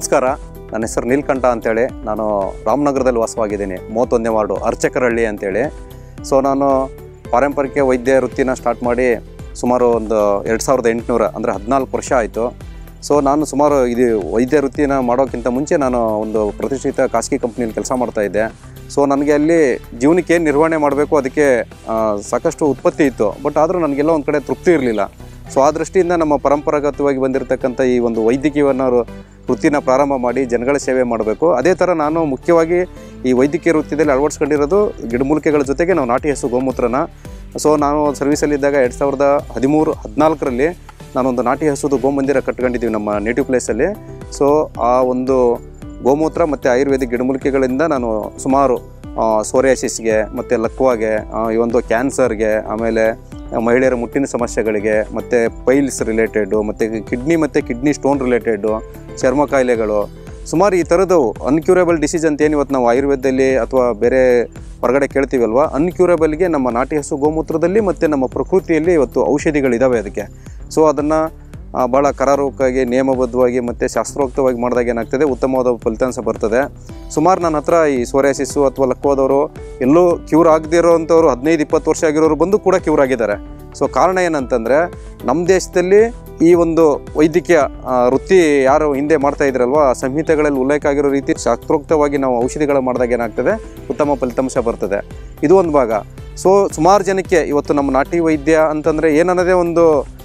ನಮಸ್ಕಾರ ನನ್ನ ಹೆಸರು ನೀಲ್ಕಂಠ ಅಂತೇಳಿ ನಾನು ರಾಮನಗರದಲ್ಲಿ ವಾಸವಾಗಿದ್ದೀನಿ ಮೂವತ್ತೊಂದನೇ ವಾರ್ಡು ಅರ್ಚಕರಹಳ್ಳಿ ಅಂತೇಳಿ ಸೊ ನಾನು ಪಾರಂಪರಿಕ ವೈದ್ಯ ವೃತ್ತಿನ ಸ್ಟಾರ್ಟ್ ಮಾಡಿ ಸುಮಾರು ಒಂದು ಎರಡು ಸಾವಿರದ ಎಂಟುನೂರ ಅಂದರೆ ಹದಿನಾಲ್ಕು ವರ್ಷ ಆಯಿತು ಸೊ ನಾನು ಸುಮಾರು ಇದು ವೈದ್ಯ ವೃತ್ತಿನ ಮಾಡೋಕ್ಕಿಂತ ಮುಂಚೆ ನಾನು ಒಂದು ಪ್ರತಿಷ್ಠಿತ ಖಾಸಗಿ ಕಂಪ್ನಿಯಲ್ಲಿ ಕೆಲಸ ಮಾಡ್ತಾ ಇದ್ದೆ ಸೊ ನನಗೆ ಅಲ್ಲಿ ಜೀವನಕ್ಕೆ ಏನು ನಿರ್ವಹಣೆ ಮಾಡಬೇಕು ಅದಕ್ಕೆ ಆ, ಸಾಕಷ್ಟು ಉತ್ಪತ್ತಿ ಇತ್ತು ಬಟ್ ಆದರೂ ನನಗೆಲ್ಲ ಒಂದು ಕಡೆ ತೃಪ್ತಿ ಇರಲಿಲ್ಲ ಸೊ ಆ ದೃಷ್ಟಿಯಿಂದ ನಮ್ಮ ಪರಂಪರಾಗತವಾಗಿ ಬಂದಿರತಕ್ಕಂಥ ಈ ಒಂದು ವೈದ್ಯಕೀಯವನ್ನು ವೃತ್ತಿನ ಪ್ರಾರಂಭ ಮಾಡಿ ಜನಗಳ ಸೇವೆ ಮಾಡಬೇಕು ಅದೇ ಥರ ನಾನು ಮುಖ್ಯವಾಗಿ ಈ ವೈದ್ಯಕೀಯ ವೃತ್ತಿಯಲ್ಲಿ ಅಳವಡಿಸ್ಕೊಂಡಿರೋದು ಗಿಡಮೂಲಿಕೆಗಳ ಜೊತೆಗೆ ನಾವು ನಾಟಿ ಹಸು ಗೋಮೂತ್ರನ ಸೊ ನಾನು ಸರ್ವಿಸಲ್ಲಿದ್ದಾಗ ಎರಡು ಸಾವಿರದ ಹದಿಮೂರು ಹದಿನಾಲ್ಕರಲ್ಲಿ ನಾನೊಂದು ನಾಟಿ ಹಸುದು ಗೋಮಂದಿರ ಕಟ್ಕೊಂಡಿದ್ದೀವಿ ನಮ್ಮ ನೇಟಿವ್ ಪ್ಲೇಸಲ್ಲಿ ಸೊ ಆ ಒಂದು ಗೋಮೂತ್ರ ಮತ್ತು ಆಯುರ್ವೇದಿಕ್ ಗಿಡಮೂಲಿಕೆಗಳಿಂದ ನಾನು ಸುಮಾರು ಸೋರಿಯಾಸಿಸ್ಗೆ ಮತ್ತು ಲಕ್ವಾಗೆ ಆ, ಈ ಒಂದು ಕ್ಯಾನ್ಸರ್ಗೆ ಆಮೇಲೆ ಮಹಿಳೆಯರ ಮುಟ್ಟಿನ ಸಮಸ್ಯೆಗಳಿಗೆ ಮತ್ತು ಪೈಲ್ಸ್ ರಿಲೇಟೆಡು ಮತ್ತು ಕಿಡ್ನಿ ಮತ್ತು ಕಿಡ್ನಿ ಸ್ಟೋನ್ ರಿಲೇಟೆಡು ಚರ್ಮ ಕಾಯಿಲೆಗಳು ಸುಮಾರು ಈ ಥರದ್ದು ಅನ್ಕ್ಯೂರಬಲ್ ಡಿಸೀಸ್ ಅಂತ ಏನು ಇವತ್ತು ನಾವು ಆಯುರ್ವೇದದಲ್ಲಿ ಅಥವಾ ಬೇರೆ ಹೊರಗಡೆ ಕೇಳ್ತೀವಲ್ವ ಅನ್ಕ್ಯೂರಬಲ್ಗೆ ನಮ್ಮ ನಾಟಿ ಹಸು ಗೋಮೂತ್ರದಲ್ಲಿ ಮತ್ತು ನಮ್ಮ ಪ್ರಕೃತಿಯಲ್ಲಿ ಇವತ್ತು ಔಷಧಿಗಳಿದ್ದಾವೆ ಅದಕ್ಕೆ ಸೊ ಅದನ್ನು ಭಾಳ ಕರಾರುವಕ್ಕಾಗಿ ನಿಯಮಬದ್ಧವಾಗಿ ಮತ್ತು ಶಾಸ್ತ್ರೋಕ್ತವಾಗಿ ಮಾಡಿದಾಗ ಏನಾಗ್ತದೆ ಉತ್ತಮವಾದ ಫಲಿತಾಂಶ ಬರ್ತದೆ ಸುಮಾರು ನನ್ನ ಹತ್ರ ಈ ಸೋರಿಯಾಸಿಸ್ಸು ಅಥವಾ ಲಕ್ವಾದವರು ಎಲ್ಲೂ ಕ್ಯೂರ್ ಆಗದೇ ಇರೋವಂಥವ್ರು ಹದಿನೈದು ಇಪ್ಪತ್ತು ವರ್ಷ ಆಗಿರೋರು ಬಂದು ಕೂಡ ಕ್ಯೂರ್ ಆಗಿದ್ದಾರೆ ಸೊ ಕಾರಣ ಏನಂತಂದರೆ ನಮ್ಮ ದೇಶದಲ್ಲಿ ಈ ಒಂದು ವೈದ್ಯಕೀಯ ಆ, ವೃತ್ತಿ ಯಾರು ಹಿಂದೆ ಮಾಡ್ತಾ ಇದ್ರಲ್ವ ಆ ಸಂಹಿತೆಗಳಲ್ಲಿ ಉಲ್ಲೇಖ ಆಗಿರೋ ರೀತಿ ಶಾಸ್ತ್ರೋಕ್ತವಾಗಿ ನಾವು ಔಷಧಿಗಳು ಮಾಡಿದಾಗ ಏನಾಗ್ತದೆ ಉತ್ತಮ ಫಲಿತಾಂಶ ಬರ್ತದೆ ಇದು ಒಂದು ಭಾಗ ಸೊ ಸುಮಾರು ಜನಕ್ಕೆ ಇವತ್ತು ನಮ್ಮ ನಾಟಿ ವೈದ್ಯ ಅಂತಂದರೆ ಏನನ್ನೋದೇ ಒಂದು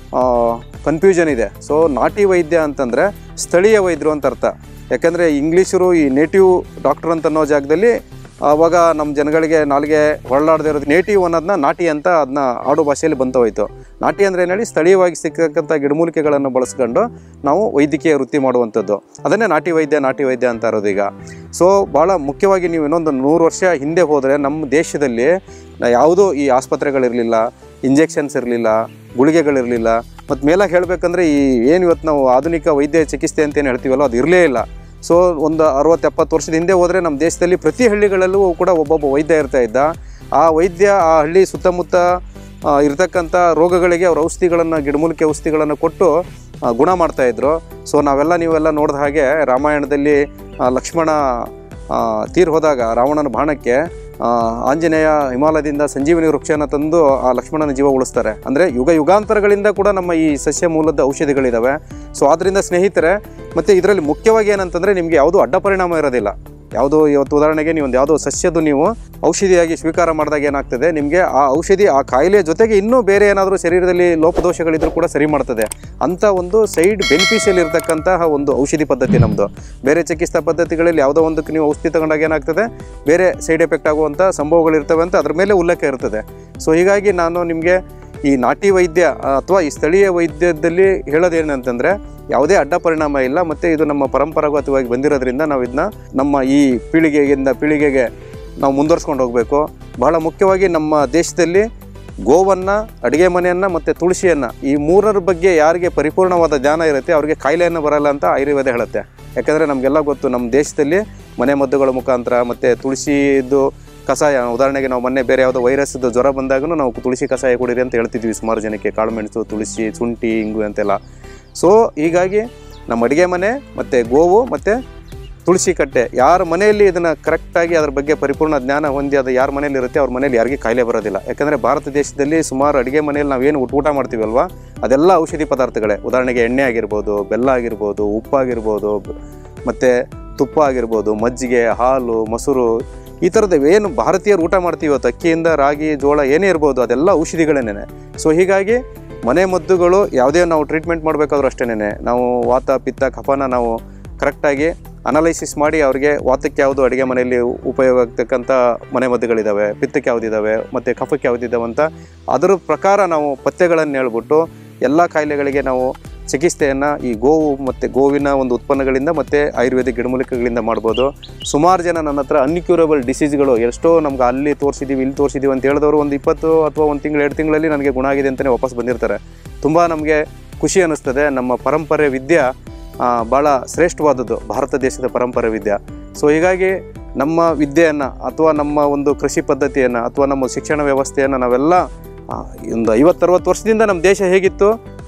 ಕನ್ಫ್ಯೂಷನ್ ಇದೆ ಸೊ ನಾಟಿ ವೈದ್ಯ ಅಂತಂದರೆ ಸ್ಥಳೀಯ ವೈದ್ಯರು ಅಂತ ಅರ್ಥ ಯಾಕಂದರೆ ಇಂಗ್ಲೀಷರು ಈ ನೇಟಿವ್ ಡಾಕ್ಟರ್ ಅಂತ ಅನ್ನೋ ಜಾಗದಲ್ಲಿ ಆವಾಗ ನಮ್ಮ ಜನಗಳಿಗೆ ನಾಲ್ಗೆ ಹೊರಳಾಡದೇ ಇರೋದು ನೇಟಿವ್ ಅನ್ನೋದನ್ನ ನಾಟಿ ಅಂತ ಅದನ್ನ ಆಡು ಭಾಷೆಯಲ್ಲಿ ಬಂತ ಹೋಯ್ತು ನಾಟಿ ಅಂದರೆ ಏನು ಹೇಳಿ ಸ್ಥಳೀಯವಾಗಿ ಸಿಕ್ಕತಕ್ಕಂಥ ಗಿಡಮೂಲಿಕೆಗಳನ್ನು ಬಳಸ್ಕೊಂಡು ನಾವು ವೈದ್ಯಕೀಯ ವೃತ್ತಿ ಮಾಡುವಂಥದ್ದು ಅದನ್ನೇ ನಾಟಿ ವೈದ್ಯ ನಾಟಿ ವೈದ್ಯ ಅಂತ ಇರೋದು ಈಗ ಸೊ ಭಾಳ ಮುಖ್ಯವಾಗಿ ನೀವು ಇನ್ನೊಂದು ನೂರು ವರ್ಷ ಹಿಂದೆ ಹೋದರೆ ನಮ್ಮ ದೇಶದಲ್ಲಿ ಯಾವುದೂ ಈ ಆಸ್ಪತ್ರೆಗಳಿರಲಿಲ್ಲ ಇಂಜೆಕ್ಷನ್ಸ್ ಇರಲಿಲ್ಲ ಗುಳಿಗೆಗಳಿರಲಿಲ್ಲ ಮತ್ತು ಮೇಲಾಗಿ ಹೇಳಬೇಕಂದ್ರೆ ಈ ಏನು ಇವತ್ತು ನಾವು ಆಧುನಿಕ ವೈದ್ಯ ಚಿಕಿತ್ಸೆ ಅಂತ ಏನು ಹೇಳ್ತೀವಲ್ಲ ಅದು ಇರಲೇ ಇಲ್ಲ ಸೊ ಒಂದು ಅರವತ್ತು ಎಪ್ಪತ್ತು ವರ್ಷದ ಹಿಂದೆ ಹೋದರೆ ನಮ್ಮ ದೇಶದಲ್ಲಿ ಪ್ರತಿ ಹಳ್ಳಿಗಳಲ್ಲೂ ಕೂಡ ಒಬ್ಬೊಬ್ಬ ವೈದ್ಯ ಇರ್ತಾ ಇದ್ದ ಆ ವೈದ್ಯ ಆ ಹಳ್ಳಿ ಸುತ್ತಮುತ್ತ ಆ, ಇರ್ತಕ್ಕಂಥ ರೋಗಗಳಿಗೆ ಅವ್ರ ಔಷಧಿಗಳನ್ನು ಗಿಡಮೂಲಿಕೆ ಔಷಧಿಗಳನ್ನು ಕೊಟ್ಟು ಆ, ಗುಣ ಮಾಡ್ತಾಯಿದ್ರು ಸೊ ನಾವೆಲ್ಲ ನೀವೆಲ್ಲ ನೋಡಿದ ಹಾಗೆ ರಾಮಾಯಣದಲ್ಲಿ ಆ, ಲಕ್ಷ್ಮಣ ಆ, ತೀರ್ ಹೋದಾಗ ರಾವಣನ ಬಾಣಕ್ಕೆ ಆ, ಆಂಜನೇಯ ಹಿಮಾಲಯದಿಂದ ಸಂಜೀವನಿ ವೃಕ್ಷನ ತಂದು ಆ ಲಕ್ಷ್ಮಣನ ಜೀವ ಉಳಿಸ್ತಾರೆ ಅಂದರೆ ಯುಗ ಯುಗಾಂತರಗಳಿಂದ ಕೂಡ ನಮ್ಮ ಈ ಸಸ್ಯ ಮೂಲದ ಔಷಧಿಗಳಿದ್ದಾವೆ ಸೊ ಆದ್ದರಿಂದ ಸ್ನೇಹಿತರೆ ಮತ್ತು ಇದರಲ್ಲಿ ಮುಖ್ಯವಾಗಿ ಏನಂತಂದರೆ ನಿಮಗೆ ಯಾವುದೂ ಅಡ್ಡ ಪರಿಣಾಮ ಇರೋದಿಲ್ಲ ಯಾವುದೋ ಇವತ್ತು ಉದಾಹರಣೆಗೆ ನೀವು ಒಂದು ಯಾವುದೋ ಸಸ್ಯದ್ದು ನೀವು ಔಷಧಿಯಾಗಿ ಸ್ವೀಕಾರ ಮಾಡಿದಾಗ ಏನಾಗ್ತದೆ ನಿಮಗೆ ಆ ಔಷಧಿ ಆ ಕಾಯಿಲೆಯ ಜೊತೆಗೆ ಇನ್ನೂ ಬೇರೆ ಏನಾದರೂ ಶರೀರದಲ್ಲಿ ಲೋಪದೋಷಗಳಿದ್ರೂ ಕೂಡ ಸರಿ ಮಾಡ್ತದೆ ಅಂಥ ಒಂದು ಸೈಡ್ ಬೆನಿಫಿಷಿಯಲ್ ಇರತಕ್ಕಂತಹ ಒಂದು ಔಷಧಿ ಪದ್ಧತಿ ನಮ್ಮದು ಬೇರೆ ಚಿಕಿತ್ಸಾ ಪದ್ಧತಿಗಳಲ್ಲಿ ಯಾವುದೋ ಒಂದಕ್ಕೆ ನೀವು ಔಷಧಿ ತಗೊಂಡಾಗ ಏನಾಗ್ತದೆ ಬೇರೆ ಸೈಡ್ ಎಫೆಕ್ಟ್ ಆಗುವಂಥ ಸಂಭವಗಳಿರ್ತವೆ ಅಂತ ಅದ್ರ ಮೇಲೆ ಉಲ್ಲೇಖ ಇರ್ತದೆ ಸೊ ಹೀಗಾಗಿ ನಾನು ನಿಮಗೆ ಈ ನಾಟಿ ವೈದ್ಯ ಅಥವಾ ಈ ಸ್ಥಳೀಯ ವೈದ್ಯದಲ್ಲಿ ಹೇಳೋದೇನಂತಂದರೆ ಯಾವುದೇ ಅಡ್ಡ ಪರಿಣಾಮ ಇಲ್ಲ ಮತ್ತು ಇದು ನಮ್ಮ ಪರಂಪರಾಗತವಾಗಿ ಬಂದಿರೋದ್ರಿಂದ ನಾವು ಇದನ್ನ ನಮ್ಮ ಈ ಪೀಳಿಗೆಯಿಂದ ಪೀಳಿಗೆಗೆ ನಾವು ಮುಂದುವರ್ಸ್ಕೊಂಡು ಹೋಗಬೇಕು ಬಹಳ ಮುಖ್ಯವಾಗಿ ನಮ್ಮ ದೇಶದಲ್ಲಿ ಗೋವನ್ನು ಅಡುಗೆ ಮನೆಯನ್ನು ಮತ್ತು ತುಳಸಿಯನ್ನು ಈ ಮೂರರ ಬಗ್ಗೆ ಯಾರಿಗೆ ಪರಿಪೂರ್ಣವಾದ ಜ್ಞಾನ ಇರುತ್ತೆ ಅವ್ರಿಗೆ ಕಾಯಿಲೆಯನ್ನು ಬರಲ್ಲ ಅಂತ ಆಯುರ್ವೇದ ಹೇಳುತ್ತೆ ಯಾಕಂದರೆ ನಮಗೆಲ್ಲ ಗೊತ್ತು ನಮ್ಮ ದೇಶದಲ್ಲಿ ಮನೆ ಮದ್ದುಗಳ ಮುಖಾಂತರ ಮತ್ತು ತುಳಸಿದು ಕಷಾಯ ಉದಾಹರಣೆಗೆ ನಾವು ಮೊನ್ನೆ ಬೇರೆ ಯಾವುದೋ ವೈರಸ್ದು ಜ್ವರ ಬಂದಾಗೂ ನಾವು ತುಳಸಿ ಕಷಾಯ ಕುಡೀರಿ ಅಂತ ಹೇಳ್ತಿದ್ವಿ ಸುಮಾರು ಜನಕ್ಕೆ ಕಾಳುಮೆಣಸು ತುಳಸಿ ಶುಂಠಿ ಇಂಗು ಅಂತೆಲ್ಲ ಸೊ ಹೀಗಾಗಿ ನಮ್ಮ ಅಡುಗೆ ಮನೆ ಮತ್ತು ಗೋವು ಮತ್ತು ತುಳಸಿ ಕಟ್ಟೆ ಯಾರ ಮನೆಯಲ್ಲಿ ಇದನ್ನು ಕರೆಕ್ಟಾಗಿ ಅದ್ರ ಬಗ್ಗೆ ಪರಿಪೂರ್ಣ ಜ್ಞಾನ ಹೊಂದಿ ಅದು ಯಾರ ಮನೇಲಿ ಇರುತ್ತೆ ಅವ್ರ ಮನೇಲಿ ಯಾರಿಗೆ ಕಾಯಿಲೆ ಬರೋದಿಲ್ಲ ಯಾಕಂದರೆ ಭಾರತ ದೇಶದಲ್ಲಿ ಸುಮಾರು ಅಡುಗೆ ಮನೆಯಲ್ಲಿ ನಾವೇನು ಊಟ ಊಟ ಮಾಡ್ತೀವಲ್ವ ಅದೆಲ್ಲ ಔಷಧಿ ಪದಾರ್ಥಗಳೇ ಉದಾಹರಣೆಗೆ ಎಣ್ಣೆ ಆಗಿರ್ಬೋದು ಬೆಲ್ಲ ಆಗಿರ್ಬೋದು ಉಪ್ಪಾಗಿರ್ಬೋದು ಮತ್ತು ತುಪ್ಪ ಆಗಿರ್ಬೋದು ಮಜ್ಜಿಗೆ ಹಾಲು ಮೊಸರು ಈ ಥರದ್ದು ಏನು ಭಾರತೀಯರು ಊಟ ಮಾಡ್ತೀವಿ ಇವತ್ತು ಅಕ್ಕಿಯಿಂದ ರಾಗಿ ಜೋಳ ಏನೇ ಇರ್ಬೋದು ಅದೆಲ್ಲ ಔಷಧಿಗಳೇನೆ ಸೊ ಹೀಗಾಗಿ ಮನೆ ಮದ್ದುಗಳು ಯಾವುದೇ ನಾವು ಟ್ರೀಟ್ಮೆಂಟ್ ಮಾಡಬೇಕಾದ್ರೂ ಅಷ್ಟೇನೆ ನಾವು ವಾತ ಪಿತ್ತ ಕಫನ ನಾವು ಕರೆಕ್ಟಾಗಿ ಅನಲೈಸಿಸ್ ಮಾಡಿ ಅವ್ರಿಗೆ ವಾತಕ್ಕೆ ಯಾವುದು ಅಡುಗೆ ಮನೆಯಲ್ಲಿ ಉಪಯೋಗ ಆಗ್ತಕ್ಕಂಥ ಮನೆ ಮದ್ದುಗಳಿದ್ದಾವೆ ಪಿತ್ತಕ್ಕೆ ಯಾವುದಿದ್ದಾವೆ ಮತ್ತು ಕಫಕ್ಕೆ ಯಾವುದಿದ್ದಾವೆ ಅಂತ ಅದರ ಪ್ರಕಾರ ನಾವು ಪಥ್ಯಗಳನ್ನು ಹೇಳ್ಬಿಟ್ಟು ಎಲ್ಲ ಕಾಯಿಲೆಗಳಿಗೆ ನಾವು ಚಿಕಿತ್ಸೆಯನ್ನು ಈ ಗೋವು ಮತ್ತು ಗೋವಿನ ಒಂದು ಉತ್ಪನ್ನಗಳಿಂದ ಮತ್ತು ಆಯುರ್ವೇದಿಕ್ ಗಿಡಮೂಲಿಕೆಗಳಿಂದ ಮಾಡ್ಬೋದು ಸುಮಾರು ಜನ ನನ್ನ ಹತ್ರ ಅನ್ಕ್ಯೂರಬಲ್ ಡಿಸೀಸ್ಗಳು ಎಷ್ಟೋ ನಮ್ಗೆ ಅಲ್ಲಿ ತೋರಿಸಿದ್ದೀವಿ ಇಲ್ಲಿ ತೋರಿಸಿದ್ದೀವಿ ಅಂತ ಹೇಳಿದವರು ಒಂದು ಇಪ್ಪತ್ತು ಅಥವಾ ಒಂದು ತಿಂಗಳು ಎರಡು ತಿಂಗಳಲ್ಲಿ ನನಗೆ ಗುಣ ಆಗಿದೆ ಅಂತಲೇ ವಾಪಸ್ ಬಂದಿರ್ತಾರೆ ತುಂಬ ನಮಗೆ ಖುಷಿ ಅನ್ನಿಸ್ತದೆ ನಮ್ಮ ಪರಂಪರೆ ವಿದ್ಯೆ ಆ, ಭಾಳ ಶ್ರೇಷ್ಠವಾದದ್ದು ಭಾರತ ದೇಶದ ಪರಂಪರೆ ವಿದ್ಯೆ ಸೊ ಹೀಗಾಗಿ ನಮ್ಮ ವಿದ್ಯೆಯನ್ನು ಅಥವಾ ನಮ್ಮ ಒಂದು ಕೃಷಿ ಪದ್ಧತಿಯನ್ನು ಅಥವಾ ನಮ್ಮ ಶಿಕ್ಷಣ ವ್ಯವಸ್ಥೆಯನ್ನು ನಾವೆಲ್ಲ ಆ, ಒಂದು ಐವತ್ತರವತ್ತು ವರ್ಷದಿಂದ ನಮ್ಮ ದೇಶ ಹೇಗಿತ್ತು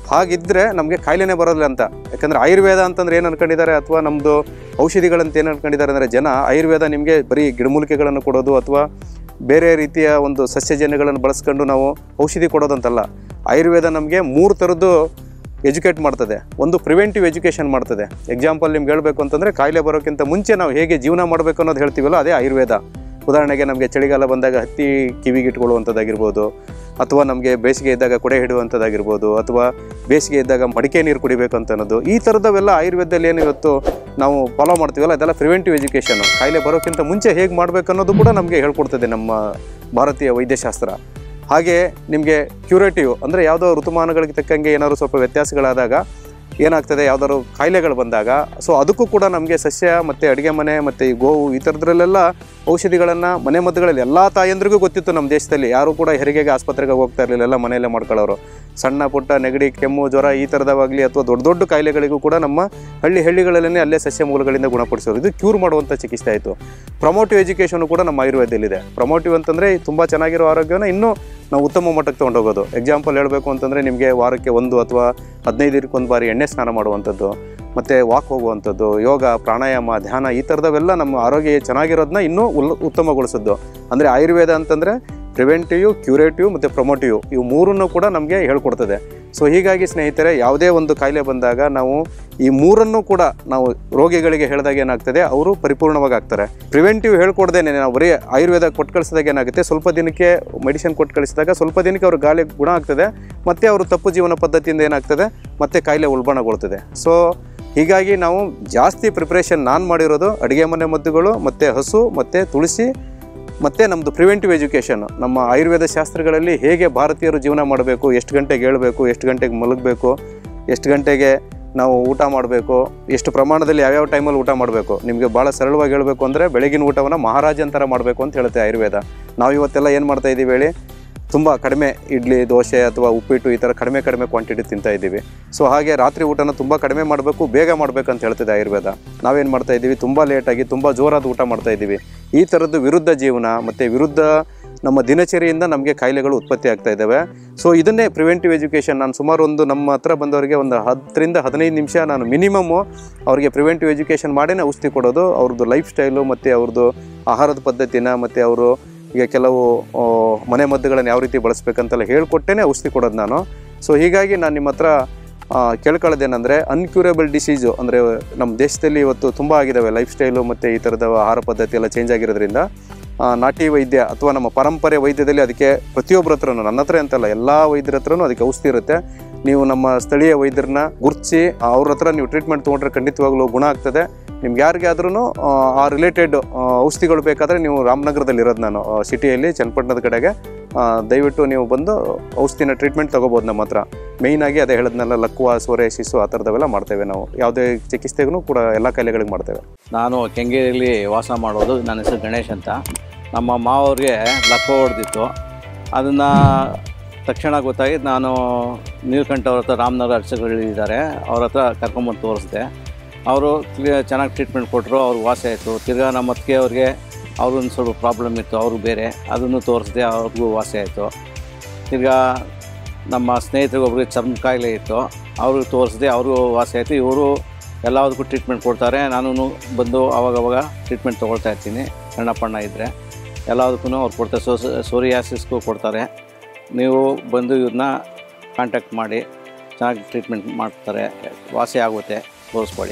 ಹಾಗಿದ್ದರೆ ನಮಗೆ ಕಾಯಿಲೆನೇ ಬರೋದಿಲ್ಲ ಅಂತ ಯಾಕಂದರೆ ಆಯುರ್ವೇದ ಅಂತಂದ್ರೆ ಏನು ಅನ್ಕೊಂಡಿದ್ದಾರೆ ಅಥವಾ ನಮ್ಮದು ಔಷಧಿಗಳಂತ ಏನು ಅನ್ಕೊಂಡಿದ್ದಾರೆ ಅಂದರೆ ಜನ ಆಯುರ್ವೇದ ನಿಮಗೆ ಬರೀ ಗಿಡಮೂಲಿಕೆಗಳನ್ನು ಕೊಡೋದು ಅಥವಾ ಬೇರೆ ರೀತಿಯ ಒಂದು ಸಸ್ಯಜನ್ಯಗಳನ್ನು ಬಳಸ್ಕೊಂಡು ನಾವು ಔಷಧಿ ಕೊಡೋದಂತಲ್ಲ ಆಯುರ್ವೇದ ನಮಗೆ ಮೂರು ಥರದ್ದು ಎಜುಕೇಟ್ ಮಾಡ್ತದೆ ಒಂದು ಪ್ರಿವೆಂಟಿವ್ ಎಜುಕೇಷನ್ ಮಾಡ್ತದೆ ಎಕ್ಸಾಂಪಲ್ ನಿಮ್ಗೆ ಹೇಳಬೇಕು ಅಂತಂದರೆ ಕಾಯಿಲೆ ಬರೋಕ್ಕಿಂತ ಮುಂಚೆ ನಾವು ಹೇಗೆ ಜೀವನ ಮಾಡಬೇಕು ಅನ್ನೋದು ಹೇಳ್ತೀವಲ್ಲ ಅದೇ ಆಯುರ್ವೇದ ಉದಾಹರಣೆಗೆ ನಮಗೆ ಚಳಿಗಾಲ ಬಂದಾಗ ಹತ್ತಿ ಕಿವಿಗೆ ಇಟ್ಕೊಳ್ಳುವಂಥದ್ದಾಗಿರ್ಬೋದು ಅಥವಾ ನಮಗೆ ಬೇಸಿಗೆ ಇದ್ದಾಗ ಕೊಡೆ ಹಿಡುವಂಥದ್ದಾಗಿರ್ಬೋದು ಅಥವಾ ಬೇಸಿಗೆ ಇದ್ದಾಗ ಮಡಿಕೆ ನೀರು ಕುಡಿಬೇಕು ಅಂತ ಅನ್ನೋದು ಈ ಥರದವೆಲ್ಲ ಆಯುರ್ವೇದದಲ್ಲಿ ಏನು ಇವತ್ತು ನಾವು ಫಾಲೋ ಮಾಡ್ತೀವಲ್ಲ ಅದೆಲ್ಲ ಪ್ರಿವೆಂಟಿವ್ ಎಜುಕೇಷನ್ ಕಾಯಿಲೆ ಬರೋಕ್ಕಿಂತ ಮುಂಚೆ ಹೇಗೆ ಮಾಡಬೇಕು ಅನ್ನೋದು ಕೂಡ ನಮಗೆ ಹೇಳ್ಕೊಡ್ತದೆ ನಮ್ಮ ಭಾರತೀಯ ವೈದ್ಯಶಾಸ್ತ್ರ ಹಾಗೆ ನಿಮಗೆ ಕ್ಯೂರೇಟಿವ್ ಅಂದರೆ ಯಾವುದೋ ಋತುಮಾನಗಳಿಗೆ ತಕ್ಕಂಗೆ ಏನಾದ್ರು ಸ್ವಲ್ಪ ವ್ಯತ್ಯಾಸಗಳಾದಾಗ ಏನಾಗ್ತದೆ ಯಾವ್ದಾದ್ರು ಕಾಯಿಲೆಗಳು ಬಂದಾಗ ಸೊ ಅದಕ್ಕೂ ಕೂಡ ನಮಗೆ ಸಸ್ಯ ಮತ್ತು ಅಡುಗೆ ಮನೆ ಮತ್ತು ಈ ಗೋವು ಈ ಥರದ್ರಲ್ಲೆಲ್ಲ ಔಷಧಿಗಳನ್ನು ಮನೆ ಮದ್ದುಗಳಲ್ಲಿ ಎಲ್ಲ ತಾಯಂದ್ರಿಗೂ ಗೊತ್ತಿತ್ತು ನಮ್ಮ ದೇಶದಲ್ಲಿ ಯಾರು ಕೂಡ ಹೆರಿಗೆಗೆ ಆಸ್ಪತ್ರೆಗೆ ಹೋಗ್ತಾ ಇರಲಿಲ್ಲ ಎಲ್ಲ ಮನೆಯಲ್ಲೇ ಮಾಡ್ಕೊಳ್ಳೋರು ಸಣ್ಣ ಪುಟ್ಟ ನೆಗಡಿ ಕೆಮ್ಮು ಜ್ವರ ಈ ಥರದವಾಗಲಿ ಅಥವಾ ದೊಡ್ಡ ದೊಡ್ಡ ಕಾಯಿಲೆಗಳಿಗೂ ಕೂಡ ನಮ್ಮ ಹಳ್ಳಿ ಹಳ್ಳಿಗಳಲ್ಲೇ ಅಲ್ಲೇ ಸಸ್ಯ ಮೂಲಗಳಿಂದ ಗುಣಪಡಿಸೋರು ಇದು ಕ್ಯೂರ್ ಮಾಡುವಂಥ ಚಿಕಿತ್ಸೆ ಆಯಿತು ಪ್ರಮೋಟಿವ್ ಎಜುಕೇಷನ್ ಕೂಡ ನಮ್ಮ ಆಯುರ್ವೇದದಲ್ಲಿದೆ ಪ್ರಮೋಟಿವ್ ಅಂತಂದರೆ ತುಂಬ ಚೆನ್ನಾಗಿರೋ ಆರೋಗ್ಯನ ಇನ್ನೂ ನಾವು ಉತ್ತಮ ಮಟ್ಟಕ್ಕೆ ತೊಗೊಂಡೋಗೋದು ಎಕ್ಸಾಂಪಲ್ ಹೇಳಬೇಕು ಅಂತಂದರೆ ನಿಮಗೆ ವಾರಕ್ಕೆ ಒಂದು ಅಥವಾ ಹದಿನೈದು ದಿನಕ್ಕೊಂದು ಬಾರಿ ಎಣ್ಣೆ ಸ್ನಾನ ಮಾಡುವಂಥದ್ದು ಮತ್ತು ವಾಕ್ ಹೋಗುವಂಥದ್ದು ಯೋಗ ಪ್ರಾಣಾಯಾಮ ಧ್ಯಾನ ಈ ಥರದವೆಲ್ಲ ನಮ್ಮ ಆರೋಗ್ಯ ಚೆನ್ನಾಗಿರೋದನ್ನ ಇನ್ನೂ ಉಲ್ ಉತ್ತಮಗೊಳಿಸೋದು ಅಂದರೆ ಆಯುರ್ವೇದ ಅಂತಂದರೆ ಪ್ರಿವೆಂಟಿವ್ ಕ್ಯೂರೇಟಿವ್ ಮತ್ತು ಪ್ರೊಮೋಟಿವ್ ಇವು ಮೂರನ್ನು ಕೂಡ ನಮಗೆ ಹೇಳ್ಕೊಡ್ತದೆ ಸೊ ಹೀಗಾಗಿ ಸ್ನೇಹಿತರೆ ಯಾವುದೇ ಒಂದು ಕಾಯಿಲೆ ಬಂದಾಗ ನಾವು ಈ ಮೂರನ್ನು ಕೂಡ ನಾವು ರೋಗಿಗಳಿಗೆ ಹೇಳಿದಾಗ ಏನಾಗ್ತದೆ ಅವರು ಪರಿಪೂರ್ಣವಾಗಿ ಆಗ್ತಾರೆ ಪ್ರಿವೆಂಟಿವ್ ಹೇಳ್ಕೊಡ್ದೇನೆ ನಾವು ಬರೀ ಆಯುರ್ವೇದ ಕೊಟ್ಟು ಕಳಿಸಿದಾಗ ಏನಾಗುತ್ತೆ ಸ್ವಲ್ಪ ದಿನಕ್ಕೆ ಮೆಡಿಸಿನ್ ಕೊಟ್ಟು ಕಳಿಸಿದಾಗ ಸ್ವಲ್ಪ ದಿನಕ್ಕೆ ಅವ್ರ ಗಾಳಿ ಗುಣ ಆಗ್ತದೆ ಮತ್ತು ಅವರು ತಪ್ಪು ಜೀವನ ಪದ್ಧತಿಯಿಂದ ಏನಾಗ್ತದೆ ಮತ್ತೆ ಕಾಯಿಲೆ ಉಲ್ಬಣಗೊಳ್ತದೆ ಸೊ ಹೀಗಾಗಿ ನಾವು ಜಾಸ್ತಿ ಪ್ರಿಪ್ರೇಷನ್ ನಾನು ಮಾಡಿರೋದು ಅಡುಗೆ ಮನೆ ಮದ್ದುಗಳು ಮತ್ತು ಹಸು ಮತ್ತು ತುಳಸಿ ಮತ್ತು ನಮ್ಮದು ಪ್ರಿವೆಂಟಿವ್ ಎಜುಕೇಷನ್ ನಮ್ಮ ಆಯುರ್ವೇದ ಶಾಸ್ತ್ರಗಳಲ್ಲಿ ಹೇಗೆ ಭಾರತೀಯರು ಜೀವನ ಮಾಡಬೇಕು ಎಷ್ಟು ಗಂಟೆಗೆ ಏಳಬೇಕು ಎಷ್ಟು ಗಂಟೆಗೆ ಮಲಗಬೇಕು ಎಷ್ಟು ಗಂಟೆಗೆ ನಾವು ಊಟ ಮಾಡಬೇಕು ಎಷ್ಟು ಪ್ರಮಾಣದಲ್ಲಿ ಯಾವ್ಯಾವ ಟೈಮಲ್ಲಿ ಊಟ ಮಾಡಬೇಕು ನಿಮಗೆ ಭಾಳ ಸರಳವಾಗಿ ಹೇಳಬೇಕು ಅಂದರೆ ಬೆಳಗಿನ ಊಟವನ್ನು ಮಹಾರಾಜನ್ ಥರ ಮಾಡಬೇಕು ಅಂತ ಹೇಳುತ್ತೆ ಆಯುರ್ವೇದ ನಾವು ಇವತ್ತೆಲ್ಲ ಏನು ಮಾಡ್ತಾ ಇದ್ದೀವಿ ಹೇಳಿ ತುಂಬ ಕಡಿಮೆ ಇಡ್ಲಿ ದೋಸೆ ಅಥವಾ ಉಪ್ಪಿಟ್ಟು ಈ ಥರ ಕಡಿಮೆ ಕಡಿಮೆ ಕ್ವಾಂಟಿಟಿ ತಿಂತಾ ಇದ್ದೀವಿ ಸೊ ಹಾಗೆ ರಾತ್ರಿ ಊಟನ ತುಂಬ ಕಡಿಮೆ ಮಾಡಬೇಕು ಬೇಗ ಮಾಡಬೇಕು ಅಂತ ಹೇಳ್ತಿದೆ ಆಯುರ್ವೇದ ನಾವೇನು ಮಾಡ್ತಾ ಇದ್ದೀವಿ ತುಂಬ ಲೇಟಾಗಿ ತುಂಬ ಜೋರಾದ ಊಟ ಮಾಡ್ತಾ ಇದ್ದೀವಿ ಈ ಥರದ್ದು ವಿರುದ್ಧ ಜೀವನ ಮತ್ತು ವಿರುದ್ಧ ನಮ್ಮ ದಿನಚರಿಯಿಂದ ನಮಗೆ ಕಾಯಿಲೆಗಳು ಉತ್ಪತ್ತಿ ಆಗ್ತಾ ಇದ್ದಾವೆ ಸೊ ಇದನ್ನೇ ಪ್ರಿವೆಂಟಿವ್ ಎಜುಕೇಷನ್ ನಾನು ಸುಮಾರು ಒಂದು ನಮ್ಮ ಹತ್ರ ಬಂದವರಿಗೆ ಒಂದು ಹತ್ತರಿಂದ ಹದಿನೈದು ನಿಮಿಷ ನಾನು ಮಿನಿಮಮ್ಮು ಅವರಿಗೆ ಪ್ರಿವೆಂಟಿವ್ ಎಜುಕೇಷನ್ ಮಾಡೇ ಔಷಧಿ ಕೊಡೋದು ಅವ್ರದ್ದು ಲೈಫ್ ಸ್ಟೈಲು ಮತ್ತು ಅವ್ರದ್ದು ಆಹಾರದ ಪದ್ಧತಿನ ಮತ್ತು ಅವರು ಈಗ ಕೆಲವು ಆ, ಮನೆ ಮದ್ದುಗಳನ್ನು ಯಾವ ರೀತಿ ಬಳಸ್ಬೇಕಂತೆಲ್ಲ ಹೇಳ್ಕೊಟ್ಟೇ ಔಷಧಿ ಕೊಡೋದು ನಾನು ಸೊ ಹೀಗಾಗಿ ನಾನು ನಿಮ್ಮ ಹತ್ರ ಆ, ಕೇಳ್ಕೊಳ್ಳೋದೇನೆಂದರೆ ಅನ್ಕ್ಯೂರಬಲ್ ಡಿಸೀಸು ಅಂದರೆ ನಮ್ಮ ದೇಶದಲ್ಲಿ ಇವತ್ತು ತುಂಬ ಆಗಿದ್ದಾವೆ ಲೈಫ್ ಸ್ಟೈಲು ಮತ್ತು ಈ ಥರದ ಆಹಾರ ಪದ್ಧತಿ ಎಲ್ಲ ಚೇಂಜ್ ಆಗಿರೋದ್ರಿಂದ ಆ, ನಾಟಿ ವೈದ್ಯ ಅಥವಾ ನಮ್ಮ ಪರಂಪರೆ ವೈದ್ಯದಲ್ಲಿ ಅದಕ್ಕೆ ಪ್ರತಿಯೊಬ್ಬರ ಹತ್ರನೂ ನನ್ನ ಹತ್ರ ಅಂತಲ್ಲ ಎಲ್ಲ ವೈದ್ಯರ ಹತ್ರನೂ ಅದಕ್ಕೆ ಔಷಧಿ ಇರುತ್ತೆ ನೀವು ನಮ್ಮ ಸ್ಥಳೀಯ ವೈದ್ಯರನ್ನ ಗುರುತಿಸಿ ಅವ್ರ ಹತ್ರ ನೀವು ಟ್ರೀಟ್ಮೆಂಟ್ ತೊಗೊಂಡ್ರೆ ಖಂಡಿತವಾಗ್ಲೂ ಗುಣ ಆಗ್ತದೆ ನಿಮ್ಗೆ ಯಾರಿಗಾದ್ರೂ ಆ ರಿಲೇಟೆಡ್ ಔಷಧಿಗಳು ಬೇಕಾದರೆ ನೀವು ರಾಮನಗರದಲ್ಲಿ ಇರೋದು ನಾನು ಸಿಟಿಯಲ್ಲಿ ಚನ್ನಪಟ್ಟಣದ ಕಡೆಗೆ ಆ, ದಯವಿಟ್ಟು ನೀವು ಬಂದು ಔಷಧಿನ ಟ್ರೀಟ್ಮೆಂಟ್ ತೊಗೋಬೋದು ನಮ್ಮ ಹತ್ರ ಮೇಯ್ನಾಗಿ ಅದೇ ಹೇಳದ್ನೆಲ್ಲ ಲಕ್ವ ಸೋರೆಸಿಸು ಆ ಥರದವೆಲ್ಲ ಮಾಡ್ತೇವೆ ನಾವು ಯಾವುದೇ ಚಿಕಿತ್ಸೆಗೂ ಕೂಡ ಎಲ್ಲ ಕಾಯಿಲೆಗಳಿಗೆ ಮಾಡ್ತೇವೆ ನಾನು ಕೆಂಗೇರಿಯಲ್ಲಿ ವಾಸ ಮಾಡೋದು ನನ್ನ ಹೆಸರು ಗಣೇಶ್ ಅಂತ ನಮ್ಮ ಮಾವವ್ರಿಗೆ ಲಪ್ಪ ಹೊಡೆದಿತ್ತು ಅದನ್ನು ತಕ್ಷಣ ಗೊತ್ತಾಗಿ ನಾನು ನೀಲಕಂಠ ಅವ್ರ ಹತ್ರ ರಾಮನಗರ ಅರ್ಚಕಗಳಿದ್ದಾರೆ ಅವ್ರ ಹತ್ರ ಕರ್ಕೊಂಬಂದು ತೋರಿಸಿದೆ ಅವರು ಚೆನ್ನಾಗಿ ಟ್ರೀಟ್ಮೆಂಟ್ ಕೊಟ್ಟರು ಅವ್ರಿಗೆ ವಾಸಿ ಆಯಿತು ತಿರ್ಗಾ ನಮ್ಮ ಅತ್ತಿಗೆ ಅವ್ರಿಗೆ ಅವ್ರೊಂದು ಸ್ವಲ್ಪ ಪ್ರಾಬ್ಲಮ್ ಇತ್ತು ಅವರು ಬೇರೆ ಅದನ್ನು ತೋರಿಸಿದೆ ಅವ್ರಿಗೂ ವಾಸಿ ಆಯಿತು ತಿರ್ಗಾ ನಮ್ಮ ಸ್ನೇಹಿತರಿಗೊಬ್ರಿಗೆ ಚರ್ಮ ಕಾಯಿಲೆ ಇತ್ತು ಅವ್ರಿಗೆ ತೋರಿಸಿದೆ ಅವ್ರಿಗೂ ವಾಸಿ ಆಯಿತು ಇವರು ಎಲ್ಲದಕ್ಕೂ ಟ್ರೀಟ್ಮೆಂಟ್ ಕೊಡ್ತಾರೆ ನಾನು ಬಂದು ಅವಾಗವಾಗ ಟ್ರೀಟ್ಮೆಂಟ್ ತೊಗೊಳ್ತಾ ಇರ್ತೀನಿ ಸಣ್ಣ ಪಣ್ಣ ಇದ್ದರೆ ಎಲ್ಲದಕ್ಕೂ ಅವ್ರು ಕೊಡ್ತಾರೆ ಸೋ ಸೋರಿಯಾಸಿಸ್ಗೂ ಕೊಡ್ತಾರೆ ನೀವು ಬಂದು ಇವ್ರನ್ನ ಕಾಂಟ್ಯಾಕ್ಟ್ ಮಾಡಿ ಚೆನ್ನಾಗಿ ಟ್ರೀಟ್ಮೆಂಟ್ ಮಾಡ್ತಾರೆ ವಾಸಿ ಆಗುತ್ತೆ ತೋರಿಸ್ಕೊಳ್ಳಿ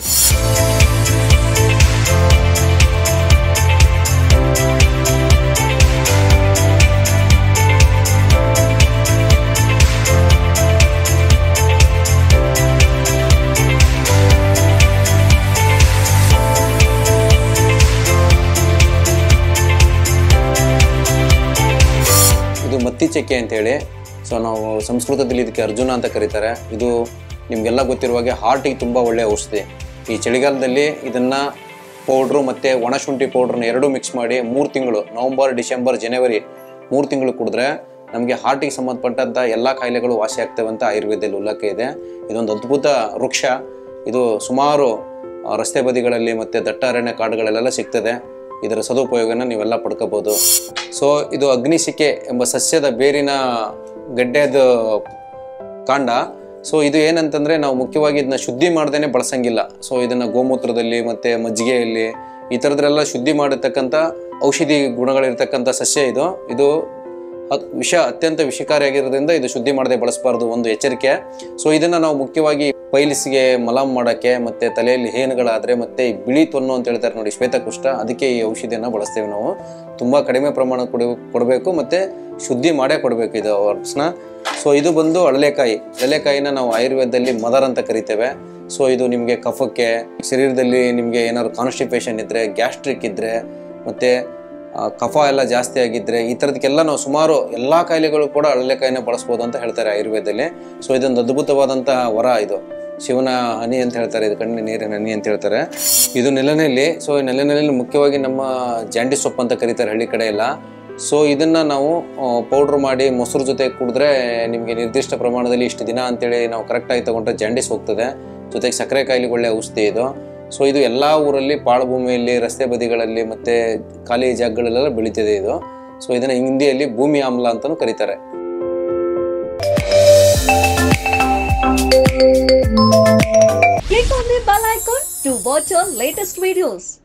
ಇದು ಮತ್ತಿ ಚಕ್ಕೆ ಅಂತೇಳಿ ಸೊ ನಾವು ಸಂಸ್ಕೃತದಲ್ಲಿ ಇದಕ್ಕೆ ಅರ್ಜುನ ಅಂತ ಕರೀತಾರೆ ಇದು ನಿಮಗೆಲ್ಲ ಗೊತ್ತಿರುವ ಹಾಗೆ ಹಾರ್ಟಿಗೆ ತುಂಬ ಒಳ್ಳೆಯ ಔಷಧಿ ಈ ಚಳಿಗಾಲದಲ್ಲಿ ಇದನ್ನು ಪೌಡ್ರು ಮತ್ತು ಒಣಶುಂಠಿ ಪೌಡ್ರನ್ನ ಎರಡೂ ಮಿಕ್ಸ್ ಮಾಡಿ ಮೂರು ತಿಂಗಳು ನವಂಬರ್ ಡಿಸೆಂಬರ್ ಜನವರಿ ಮೂರು ತಿಂಗಳು ಕುಡಿದ್ರೆ ನಮಗೆ ಹಾರ್ಟಿಗೆ ಸಂಬಂಧಪಟ್ಟಂಥ ಎಲ್ಲ ಕಾಯಿಲೆಗಳು ವಾಸಿ ಆಗ್ತವೆ ಅಂತ ಆಯುರ್ವೇದದಲ್ಲಿ ಉಲ್ಲೇಖ ಇದೆ ಇದೊಂದು ಅದ್ಭುತ ವೃಕ್ಷ ಇದು ಸುಮಾರು ಆ, ರಸ್ತೆ ಬದಿಗಳಲ್ಲಿ ಮತ್ತು ದಟ್ಟ ಅರಣ್ಯ ಕಾಡುಗಳಲ್ಲೆಲ್ಲ ಸಿಗ್ತದೆ ಇದರ ಸದುಪಯೋಗನ ನೀವೆಲ್ಲ ಪಡ್ಕೋಬೋದು ಸೊ ಇದು ಅಗ್ನಿಸಿಕೆ ಎಂಬ ಸಸ್ಯದ ಬೇರಿನ ಗಡ್ಡೆದ ಕಾಂಡ ಸೊ ಇದು ಏನಂತಂದ್ರೆ ನಾವು ಮುಖ್ಯವಾಗಿ ಇದನ್ನ ಶುದ್ಧಿ ಮಾಡ್ದೇನೆ ಬಳಸಂಗಿಲ್ಲ ಸೊ ಇದನ್ನ ಗೋಮೂತ್ರದಲ್ಲಿ ಮತ್ತೆ ಮಜ್ಜಿಗೆಯಲ್ಲಿ ಈ ಥರದ್ರೆಲ್ಲ ಶುದ್ಧಿ ಮಾಡಿರ್ತಕ್ಕಂಥ ಔಷಧಿ ಗುಣಗಳಿರ್ತಕ್ಕಂಥ ಸಸ್ಯ ಇದು ಇದು ಅತ್- ವಿಷ ಅತ್ಯಂತ ವಿಷಕಾರಿಯಾಗಿರೋದ್ರಿಂದ ಇದು ಶುದ್ಧಿ ಮಾಡದೆ ಬಳಸಬಾರ್ದು ಒಂದು ಎಚ್ಚರಿಕೆ ಸೊ ಇದನ್ನ ನಾವು ಮುಖ್ಯವಾಗಿ ಪೈಲ್ಸ್ಗೆ ಮಲಾಮ್ ಮಾಡೋಕ್ಕೆ ಮತ್ತೆ ತಲೆಯಲ್ಲಿ ಹೇನುಗಳಾದ್ರೆ ಮತ್ತೆ ಈ ಬಿಳಿ ತೊನ್ನು ಅಂತ ಹೇಳ್ತಾರೆ ನೋಡಿ ಶ್ವೇತಕುಷ್ಠ ಅದಕ್ಕೆ ಈ ಔಷಧಿಯನ್ನು ಬಳಸ್ತೇವೆ ನಾವು ತುಂಬಾ ಕಡಿಮೆ ಪ್ರಮಾಣ ಕೊಡ ಕೊಡಬೇಕು ಮತ್ತೆ ಶುದ್ಧಿ ಮಾಡೇ ಕೊಡಬೇಕು ಇದು ವರ್ಬ್ಸ್ನ ಸೊ ಇದು ಬಂದು ಅಳಲೆಕಾಯಿ ಅಳಲೆಕಾಯಿನ ನಾವು ಆಯುರ್ವೇದದಲ್ಲಿ ಮದರ್ ಅಂತ ಕರಿತೇವೆ ಸೊ ಇದು ನಿಮಗೆ ಕಫಕ್ಕೆ ಶರೀರದಲ್ಲಿ ನಿಮಗೆ ಏನಾದ್ರು ಕಾನ್ಸ್ಟಿಪೇಷನ್ ಇದ್ದರೆ ಗ್ಯಾಸ್ಟ್ರಿಕ್ ಇದ್ದರೆ ಮತ್ತು ಕಫ ಎಲ್ಲ ಜಾಸ್ತಿ ಆಗಿದ್ದರೆ ಈ ಥರದಕ್ಕೆಲ್ಲ ನಾವು ಸುಮಾರು ಎಲ್ಲ ಕಾಯಿಲೆಗಳು ಕೂಡ ಅಳಲೆಕಾಯಿನ ಬಳಸ್ಬೋದು ಅಂತ ಹೇಳ್ತಾರೆ ಆಯುರ್ವೇದದಲ್ಲಿ ಸೊ ಇದೊಂದು ಅದ್ಭುತವಾದಂತಹ ವರ ಇದು ಶಿವನ ಹನಿ ಅಂತ ಹೇಳ್ತಾರೆ ಇದು ಕಣ್ಣಿನ ನೀರಿನ ಹನಿ ಅಂತ ಹೇಳ್ತಾರೆ ಇದು ನೆಲನೆಲ್ಲಿ ಸೊ ಈ ನೆಲನೆಲ್ಲಿ ಮುಖ್ಯವಾಗಿ ನಮ್ಮ ಜಾಂಡಿ ಸೊಪ್ಪು ಅಂತ ಕರೀತಾರೆ ಹಳ್ಳಿ ಕಡೆ ಎಲ್ಲ ಸೊ ಇದನ್ನ ನಾವು ಪೌಡ್ರ್ ಮಾಡಿ ಮೊಸರು ಜೊತೆ ಕುಡಿದ್ರೆ ನಿಮಗೆ ನಿರ್ದಿಷ್ಟ ಪ್ರಮಾಣದಲ್ಲಿ ಇಷ್ಟು ದಿನ ಅಂತೇಳಿ ನಾವು ಕರೆಕ್ಟಾಗಿ ತಗೊಂಡ್ರೆ ಜಾಂಡೀಸ್ ಹೋಗ್ತದೆ ಜೊತೆಗೆ ಸಕ್ಕರೆ ಕಾಯಿಲೆಗೆ ಒಳ್ಳೆ ಔಷಧಿ ಇದು ಸೊ ಇದು ಎಲ್ಲ ಊರಲ್ಲಿ ಪಾಳುಭೂಮಿಯಲ್ಲಿ ರಸ್ತೆ ಬದಿಗಳಲ್ಲಿ ಮತ್ತೆ ಖಾಲಿ ಜಾಗಗಳಲ್ಲೆಲ್ಲ ಬೆಳೀತಿದೆ ಇದು ಸೊ ಇದನ್ನ ಹಿಂದಿಯಲ್ಲಿ ಭೂಮಿ ಆಮ್ಲ ಅಂತಾನೂ ಕರೀತಾರೆ Click on the bell icon to watch our latest videos.